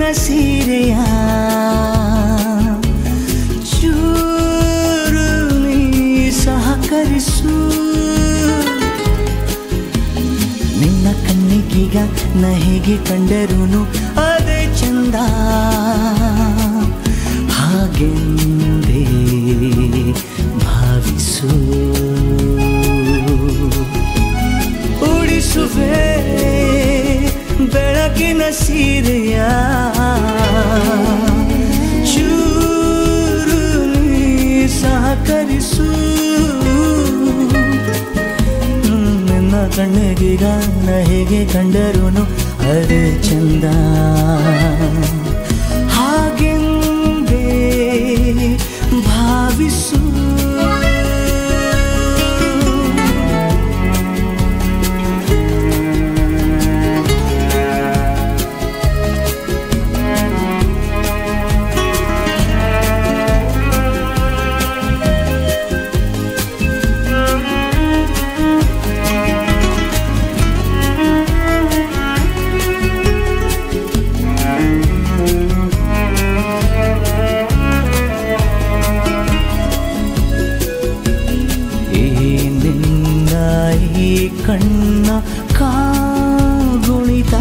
ಸೀರೆಯ ಚೂರು ನೀ ಸಹಕರಿಸು ನಿನ್ನ ಕಣ್ಣಿಗೀಗ ನ ಹೇಗೆ ಕಂಡರೂನು ಅದೇ ಚಂದ ಹಾಗೆಂದೇ ಭಾವಿಸು ಉಡಿಸುವೆ ಬೆಳಕಿನ ಸೀರೆಯ ಚೂರು ನೀ ಸಹಕರಿಸು ನನ್ನ ಕಣ್ಣಿಗೀಗ ನ ಹೇಗೆ ಕಂಡರೂನು ಅದೇ ಚಂದ ಹಾಗೆಂದೇ ಭಾವಿಸು ಈ ನಿನ್ನ ಈ ಕಣ್ಣ ಕಾಗುಣಿತ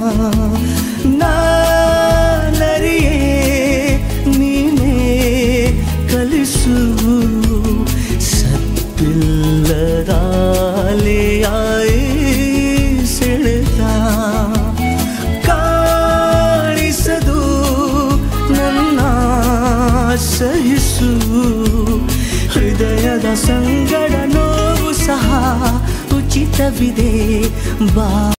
ನಾನರಿಯೇ ನೀನೇ ಕಲಿಸು ಸತ್ತಿಲ್ಲದಾಲಿಯಾಯಿ ಸೆಳೆತ ಕಾಣಿಸದು ನನ್ನ ಸಹಿಸು ಹೃದಯದ ಸಂಗಡ ನೋವು ಸಹ ಉಚಿತವಿದೆ ಬಾ